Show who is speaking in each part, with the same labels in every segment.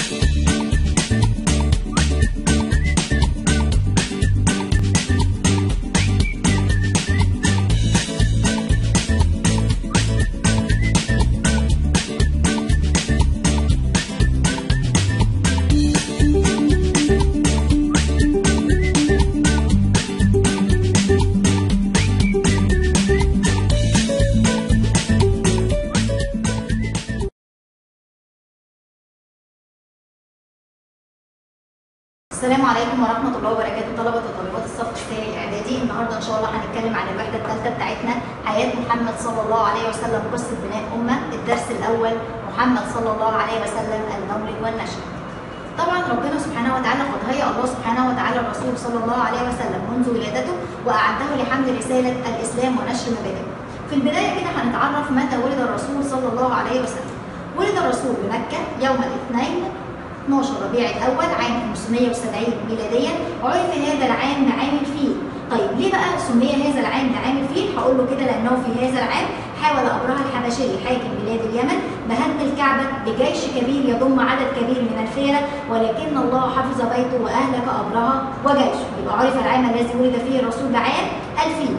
Speaker 1: السلام عليكم ورحمة الله وبركاته طلبة وطالبات الصف الثاني الإعدادي النهاردة إن شاء الله هنتكلم عن الوحدة الثالثة بتاعتنا حياة محمد صلى الله عليه وسلم قصة بناء أمة الدرس الأول محمد صلى الله عليه وسلم المولد والنشأ طبعا ربنا سبحانه وتعالى قد هيأ الله سبحانه وتعالى الرسول صلى الله عليه وسلم منذ ولادته وأعده لحمل رسالة الإسلام ونشر مبادئه في البداية كده هنتعرف متى ولد الرسول صلى الله عليه وسلم ولد الرسول بمكة يوم الاثنين 12 ربيع الأول عام 570 ميلاديا عرف هذا العام بعام الفيل طيب ليه بقى سمي هذا العام بعام الفيل؟ هقول له كده لأنه في هذا العام حاول أبرهة الحبشي حاكم بلاد اليمن بهدم الكعبة بجيش كبير يضم عدد كبير من الفيلة ولكن الله حفظ بيته وأهلك أبرهة وجيشه يبقى عرف العام الذي ولد فيه الرسول بعام الفيل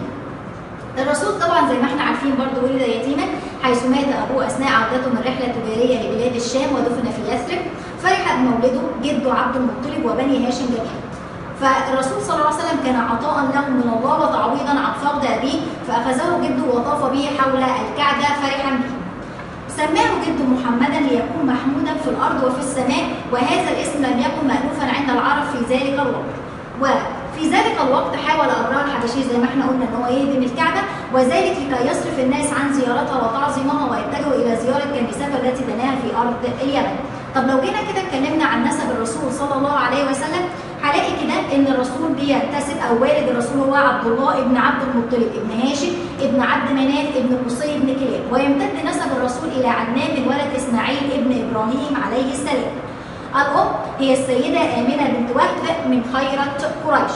Speaker 1: الرسول طبعا زي ما احنا عارفين برضه ولد يتيما حيث مات ابوه اثناء عودته من رحله تجاريه لبلاد الشام ودفن في يثرب فرح بمولده جده عبد المطلب وبني هاشم جميعا فالرسول صلى الله عليه وسلم كان عطاء له من الله وتعويضا عن فقد ابيه فاخذه جده وطاف به حول الكعبه فرحا به سماه جده محمدا ليكون محمودا في الارض وفي السماء وهذا الاسم لم يكن مالوفا عند العرب في ذلك الوقت وفي ذلك الوقت حاول ابرار الحبشي زي ما احنا قلنا ان هو يهدم الكعبه وذلك لكي يصرف الناس عن زيارتها وتعظيمها ويتجهوا الى زياره كنيستها التي بناها في ارض اليمن. طب لو جينا كده اتكلمنا عن نسب الرسول صلى الله عليه وسلم هلاقي كده ان الرسول بينتسب او والد الرسول هو عبد الله ابن عبد المطلب ابن هاشم ابن عبد مناف ابن قصي ابن كلاب ويمتد نسب الرسول الى عناب من ولد اسماعيل ابن ابراهيم عليه السلام. الأم هي السيدة آمنة بنت وهب من خيرة قريش.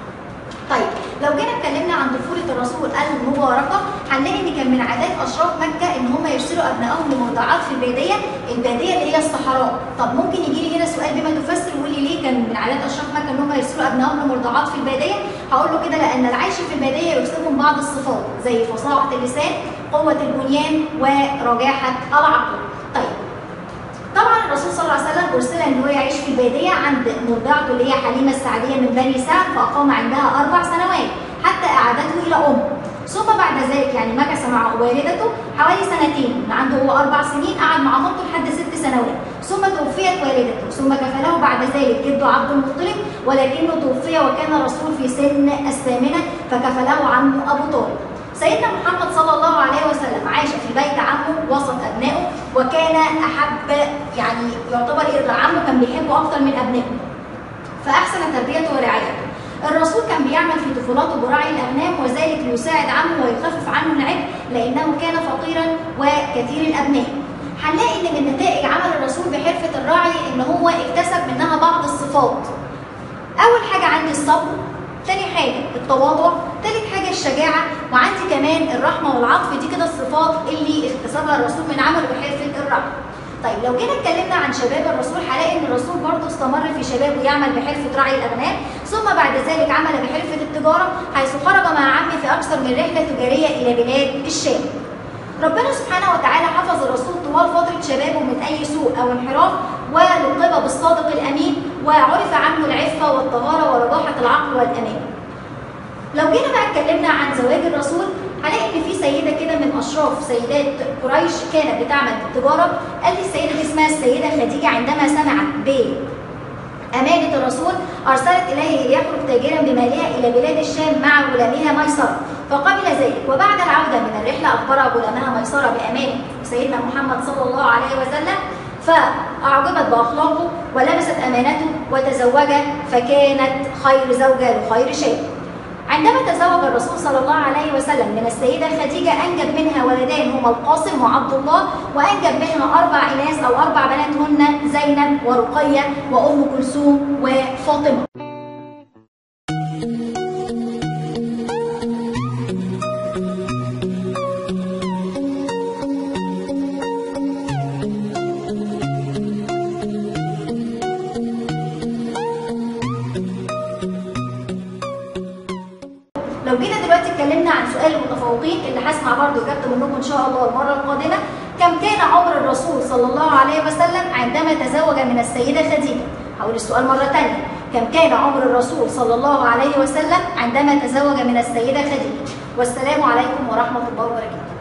Speaker 1: طيب لو جينا اتكلمنا عن طفولة الرسول المباركة هنلاقي ان كان من عادات اشراف مكة ان هم يرسلوا ابنائهم لمرضعات في البادية، البادية اللي هي الصحراء، طب ممكن يجي لي هنا سؤال بما تفسر ويقول لي ليه كان من عادات اشراف مكة ان هم يرسلوا ابنائهم لمرضعات في البادية؟ هقول له كده لان العيش في البادية يكسبهم بعض الصفات زي فصاحة اللسان، قوة البنيان ورجاحة العقل. طيب طبعا الرسول صلى الله عليه وسلم ارسل ان هو يعيش في الباديه عند مرضعته اللي هي حليمه السعديه من بني سعد فاقام عندها اربع سنوات حتى اعادته الى ام ثم بعد ذلك يعني مكث مع والدته حوالي سنتين من عنده هو اربع سنين قعد مع مامته لحد ست سنوات ثم توفيت والدته ثم كفله بعد ذلك جده عبد المطلب ولكنه توفي وكان الرسول في سن الثامنه فكفله عمه ابو طالب سيدنا محمد صلى الله عليه وسلم عاش في بيت عمه وسط ابنائه وكان احب يعني يعتبر إيه عمه كان بيحبه اكثر من ابنائه فاحسن تربيته ورعايته الرسول كان بيعمل في طفولته براعي الاغنام وذلك ليساعد عمه ويخفف عنه العبء لانه كان فقيرا وكثير الابناء هنلاقي ان من نتائج عمل الرسول بحرفه الراعي ان هو اكتسب منها بعض الصفات اول حاجه عندي الصبر تاني حاجة التواضع، تالت حاجة الشجاعة، وعندي كمان الرحمة والعطف دي كده الصفات اللي اكتسبها الرسول من عمله بحرفة الرحمة. طيب لو جينا اتكلمنا عن شباب الرسول هلاقي ان الرسول برضه استمر في شبابه يعمل بحرفة رعي الأغنام، ثم بعد ذلك عمل بحرفة التجارة حيث خرج مع عمه في أكثر من رحلة تجارية إلى بلاد الشام. ربنا سبحانه وتعالى حفظ الرسول طوال فترة شبابه من أي سوء أو انحراف ولقب بالصادق الأمين وعرف عنه العفة والطهارة ورجاحة العقل والأمان. لو جينا بقى اتكلمنا عن زواج الرسول هلاقي ان في سيده كده من اشراف سيدات قريش كانت بتعمل بالتجاره قال لي السيده دي اسمها السيده خديجه عندما سمعت ب أمانة الرسول أرسلت إليه ليخرج تاجرا بمالها إلى بلاد الشام مع غلامها ميسرة فقبل ذلك وبعد العودة من الرحلة أخبر غلامها ميسرة بأمانة سيدنا محمد صلى الله عليه وسلم فأعجبت بأخلاقه ولبست أمانته وتزوجه فكانت خير زوجة لخير شيء عندما تزوج الرسول صلى الله عليه وسلم من السيدة خديجة أنجب منها ولدان هما القاسم وعبد الله وأنجب منها أربع إناث أو أربع بنات هن زينب ورقية وأم كلثوم وفاطمة الاسئله المتفوقين اللي هسمع برضو اجابته منكم ان شاء الله المره القادمه كم كان عمر الرسول صلى الله عليه وسلم عندما تزوج من السيده خديجه هقول السؤال مره ثانيه كم كان عمر الرسول صلى الله عليه وسلم عندما تزوج من السيده خديجه والسلام عليكم ورحمه الله وبركاته